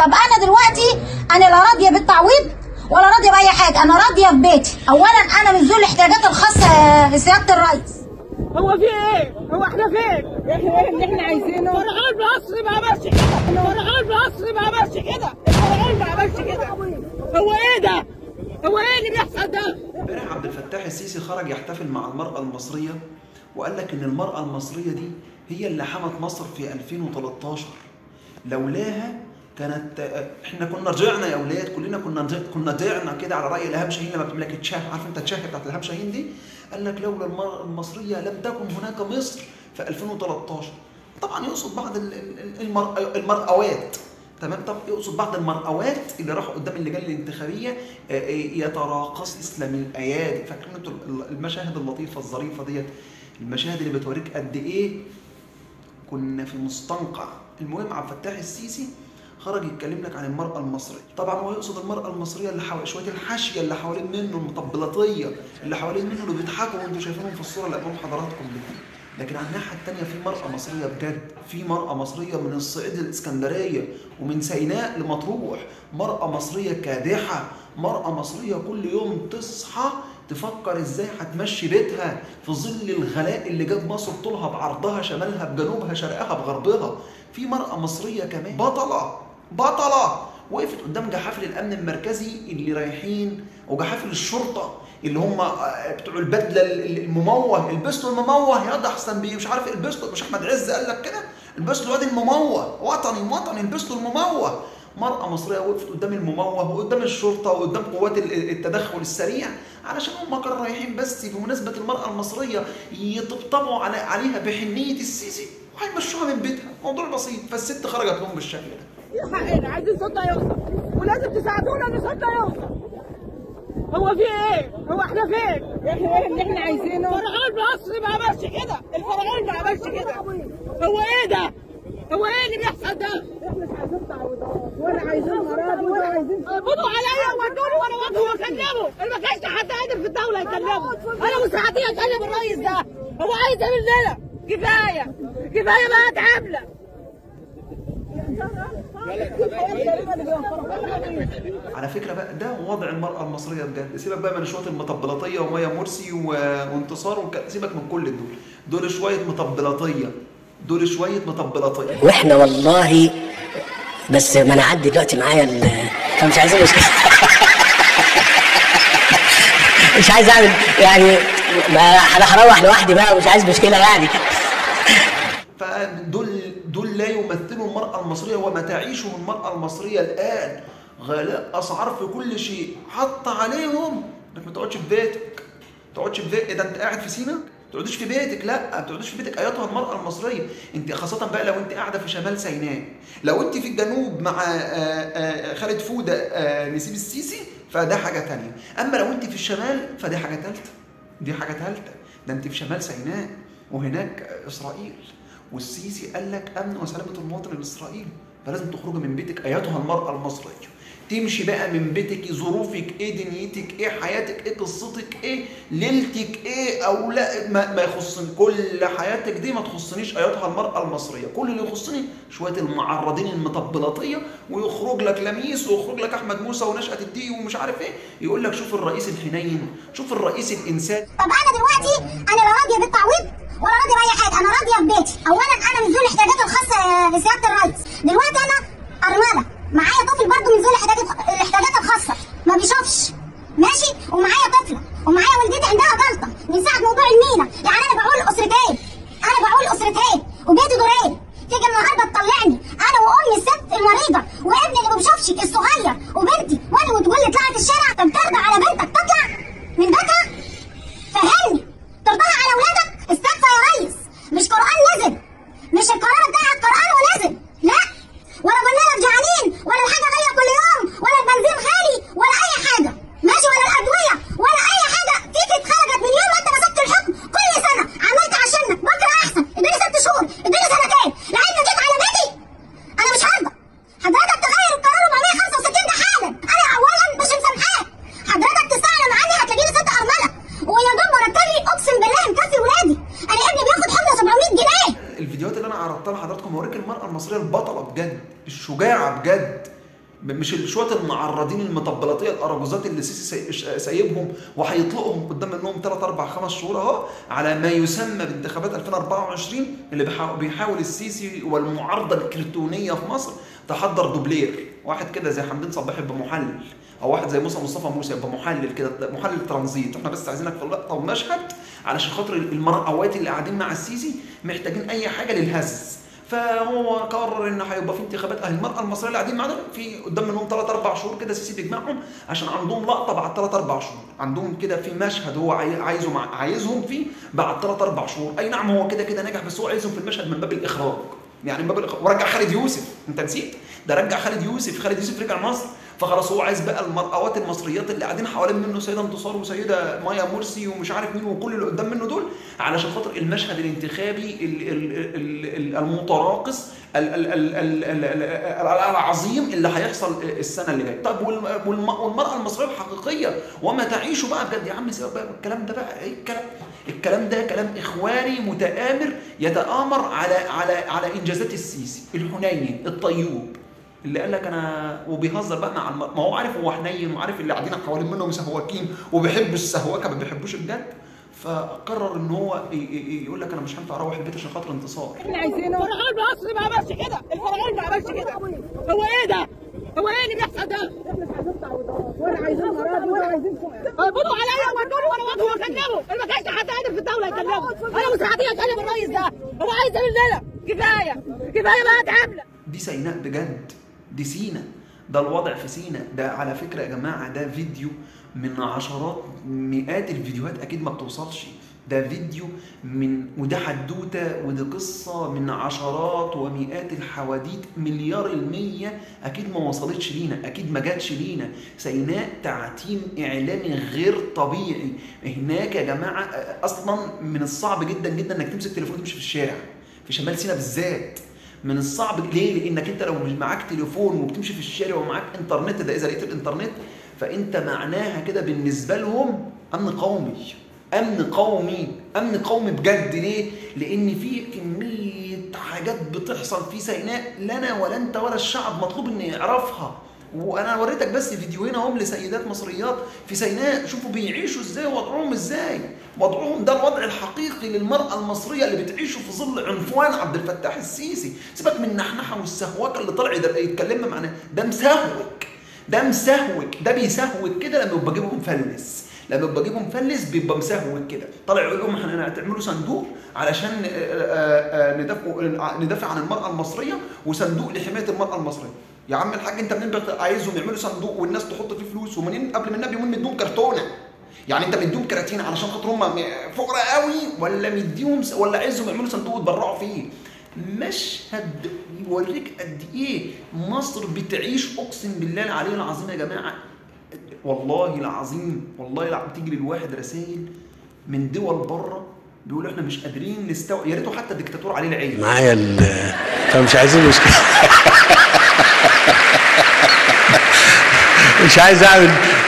طب انا دلوقتي انا لا راضيه بالتعويض ولا راضيه باي حاجه انا راضيه ببيتي اولا انا من ذوي الاحتياجات الخاصه يا سياده الرئيس هو في ايه؟ هو احنا فين؟ احنا ايه اللي احنا عايزينه؟ فرعون مصر ما عملش كده، فرعون مصر ما عملش كده، فرعون ما عملش كده. هو ايه ده؟ هو ايه اللي بيحصل ده؟ امبارح عبد الفتاح السيسي خرج يحتفل مع المرأة المصرية وقال لك إن المرأة المصرية دي هي اللي حمت مصر في 2013 لولاها كانت احنا كنا رجعنا يا اولاد كلنا كنا كنا ضعنا كده على راي الهام شاهين لما بتعمل لك تشاه عارف انت التشاه بتاعت الهام شاهين دي قال لك لولا المرأة المصرية لم تكن هناك مصر في 2013 طبعا يقصد بعض ال- ال- المرأ المرأوات تمام طب يقصد بعض المرأوات اللي راحوا قدام اللجان الانتخابيه آه، آه، يتراقص اسلام الايادي فاكرين انتوا المشاهد اللطيفه الظريفه ديت المشاهد اللي بتوريك قد ايه كنا في مستنقع المهم عبد الفتاح السيسي خرج يتكلم لك عن المرأة المصرية طبعا هو يقصد المرأة المصرية اللي حوالي شوية الحاشية اللي حوالين منه المطبلاتية اللي حوالين منه اللي بيضحكوا وانتوا شايفينهم في الصورة اللي امام حضراتكم دي لكن على الناحية التانية في مرأة مصرية بجد في مرأة مصرية من الصعيد الإسكندرية ومن سيناء لمطروح مرأة مصرية كادحة مرأة مصرية كل يوم تصحى تفكر ازاي هتمشي بيتها في ظل الغلاء اللي جاب مصر طولها بعرضها شمالها بجنوبها شرقها بغربها في مرأة مصرية كمان بطلة بطلة وقفت قدام جحافل الامن المركزي اللي رايحين وجحافل الشرطه اللي هم آه، بتوع البدله المموه البسوا المموه يا ده احسن بيه مش عارف البسوا مش احمد عز قال لك كده البسوا الواد المموه وطني وطني البسوا المموه مرأة مصرية وقفت قدام المموه وقدام الشرطة وقدام قوات ال- التدخل السريع علشان هم كانوا رايحين بس بمناسبة المرأة المصرية يطبطبوا على عليها بحنية السيسي وهيمشوها من بيتها موضوع بسيط فالست خرجت لهم بالشكل ده حقنا عايزين صوتنا يوصل ولازم تساعدونا ان صوتنا يوصل. هو في ايه؟ هو احنا فين؟ احنا ايه اللي احنا عايزينه؟ فرعون مصر ما عملش كده، الفرعون ما عملش كده. هو ايه ده؟ هو ايه اللي بيحصل ده؟ احنا مش عايزين تعويضات ولا عايزين اراضي ولا عايزين قبضوا عليا ودوني وانا واقفه واكلمه، انا ما كانش حد قادر في الدوله يكلمه، انا مستعدين اكلم الرئيس ده، هو عايز يعمل لنا كفايه كفايه بقى تعبنا على فكره بقى ده وضع المراه المصريه بجد سيبك بقى من شويه المطبلاتيه ومايا مرسي و... وانتصار وك... سيبك من كل دول دول شويه مطبلاتيه دول شويه مطبلاتيه واحنا والله بس ما انا عدي دلوقتي معايا ال فمش عايزين مشكله مش عايز اعمل يعني ما انا هروح لوحدي بقى ومش عايز مشكله يعني فدول دول لا يمثلوا المرأة المصرية وما تعيشه المرأة المصرية الآن غلاء أسعار في كل شيء حط عليهم إنك ما تقعدش في بيتك ما تقعدش في بيتك ده أنت قاعد في سينا ما تقعدش في بيتك لا ما تقعدش في بيتك ايتها المراه المصريه انت خاصه بقى لو انت قاعده في شمال سيناء لو انت في الجنوب مع آه، آه، خالد فوده آه، نسيب السيسي فده حاجه تانية اما لو انت في الشمال فدي حاجه ثالثه دي حاجه ثالثه ده انت في شمال سيناء وهناك اسرائيل والسيسي قال لك امن وسلامه المواطن الاسرائيلي فلازم تخرجي من بيتك ايتها المراه المصريه تمشي بقى من بيتك ظروفك ايه دنيتك ايه حياتك ايه قصتك ايه ليلتك ايه او لا ما, ما يخصني كل حياتك دي ما تخصنيش ايتها المراه المصريه كل اللي يخصني شويه المعرضين المطبلاتيه ويخرج لك لميس ويخرج لك احمد موسى ونشأة الدي ومش عارف ايه يقول لك شوف الرئيس الحنين شوف الرئيس الانسان طب انا دلوقتي انا لا راضيه بالتعويض ولا راضيه باي حاجه انا راضيه ببيتي اولا انا من ذوي الاحتياجات الخاصه لسياده الرئيس دلوقتي انا ارمله معايا طفل برضه من ذوي الاحتياجات الاحتياجات الخاصه ما بيشوفش ماشي ومعايا طفله ومعايا والدتي عندها جلطه من ساعه موضوع المينا يعني انا بقول اسرتين انا بقول اسرتين وبيتي دورين تيجي النهارده تطلعني انا وامي الست المريضه وابني اللي ما بيشوفش الصغير وبنتي وانا وتقول لي طلعت الشارع طب ترضى على بنتك تطلع من بيتها فهمني ترضاها على اولادك استكفى يا ريس مش قران نزل مش القرار بتاع القران ونزل لا ولا قلنا لك جعانين ولا الحاجه غاليه كل يوم ولا البنزين غالي ولا اي حاجه ماشي ولا الادويه ولا اي حاجه تيجي اتخرجت من يوم ما انت مسكت الحكم كل سنه عملت عشانك بكره احسن اديني ست شهور اديني سنتين لعلم جيت على بيتي انا مش هرضى حضرتك تغير القرار 465 ده حالا انا مش شويه المعرضين المطبلاتيه الاراجوزات اللي السيسي ساي- سايبهم وهيطلقهم قدام منهم 3 4 5 شهور اهو على ما يسمى بانتخابات 2024 اللي بيحا- بيحاول السيسي والمعارضه الكرتونيه في مصر تحضر دوبلير واحد كده زي حمدين صباح يبقى محلل او واحد زي موسى مصطفى موسى يبقى محلل كده محلل ترانزيت احنا بس عايزينك في اللقطه ومشهد علشان خاطر المرأوات اللي قاعدين مع السيسي محتاجين اي حاجه للهز فهو قرر ان هيبقى في انتخابات اهل المراه المصريه اللي قاعدين معانا في قدام منهم 3 4 شهور كده السيسي بيجمعهم عشان عندهم لقطه بعد 3 4 شهور عندهم كده في مشهد هو عاي- عايزه مع عايزهم فيه بعد 3 4 شهور اي نعم هو كده كده نجح بس هو عايزهم في المشهد من باب الاخراج يعني من باب الاخراج ورجع خالد يوسف انت نسيت ده رجع خالد يوسف خالد يوسف رجع مصر فخلاص هو عايز بقى المرأوات المصريات اللي قاعدين حوالين منه سيده انتصار وسيده مايا مرسي ومش عارف مين وكل اللي قدام منه دول علشان خاطر المشهد الانتخابي ال- ال- ال- ال- المتراقص ال- ال- ال- ال- ال- ال- العظيم اللي هيحصل السنه اللي جايه طب والم- والم- والمراه المصريه الحقيقيه وما تعيشه بقى بجد يا عم سيبك بقى الكلام ده بقى ايه الكلام الكلام ده كلام اخواني متآمر يتآمر على على على انجازات السيسي الحنيني الطيوب اللي قال لك انا وبيهزر بقى مع الم... ما هو عارف هو حنين وعارف اللي قاعدين حوالين منه مسهوكين وبيحب السهوكه ما بيحبوش الجد فقرر ان هو ي- ي- يقول لك انا مش هينفع اروح البيت عشان خاطر انتصار احنا عايزينه فرعون مصر ما عملش كده الفرعون ما عملش كده هو ايه ده؟ هو ايه اللي بيحصل ده؟ احنا مش عايزين تعويضات ولا عايزين اراضي ولا عايزين قبضوا عليا وودوني ورا وجهه وكلموا اللي ما كانش حد قادر في الدوله يكلمه انا مستعدين اكلم الرئيس ده هو عايز مننا كفايه كفايه بقى تعمله دي سيناء بجد دي سينا ده الوضع في سينا ده على فكرة يا جماعة ده فيديو من عشرات مئات الفيديوهات أكيد ما بتوصلش ده فيديو من وده حدوتة ودي قصة من عشرات ومئات الحواديت مليار المية أكيد ما وصلتش لينا أكيد ما جاتش لينا سيناء تعتيم إعلامي غير طبيعي هناك يا جماعة أصلا من الصعب جدا جدا إنك تمسك تليفون تمشي في الشارع في شمال سيناء بالذات من الصعب ليه؟ لانك انت لو مش معاك تليفون وبتمشي في الشارع ومعاك انترنت ده اذا لقيت الانترنت فانت معناها كده بالنسبه لهم امن قومي امن قومي امن قومي بجد ليه؟ لان في كميه حاجات بتحصل في سيناء لنا ولا انت ولا الشعب مطلوب ان يعرفها وانا وريتك بس فيديوهين اهم لسيدات مصريات في سيناء شوفوا بيعيشوا ازاي وضعهم ازاي وضعهم ده الوضع الحقيقي للمرأة المصرية اللي بتعيشه في ظل عنفوان عبد الفتاح السيسي سيبك من النحنحة والسهوكة اللي طلع يد- يتكلم معنا ده مسهوك ده مسهوك ده بيسهوك كده لما يبقى جيبه مفلس لما يبقى جيبه مفلس بيبقى مسهوك كده طلع يقول لهم احنا هتعملوا صندوق علشان آه، آه، آه، ندافع ندافع عن المرأة المصرية وصندوق لحماية المرأة المصرية يا عم الحاج انت منين بت- عايزهم يعملوا صندوق والناس تحط فيه فلوس ومنين قبل ما النبي يقول مديهم كرتونه يعني انت مديهم كراتين علشان خاطر هم م- فقراء قوي ولا مديهم س- ولا عايزهم يعملوا صندوق يتبرعوا فيه مشهد يوريك قد ايه مصر بتعيش اقسم بالله العلي العظيم يا جماعه والله العظيم والله العظيم تيجي للواحد رسائل من دول بره بيقولوا احنا مش قادرين نستوعب يا ريته حتى الدكتاتور عليه العين معايا ال فمش عايزين مشكله مش عايز اعمل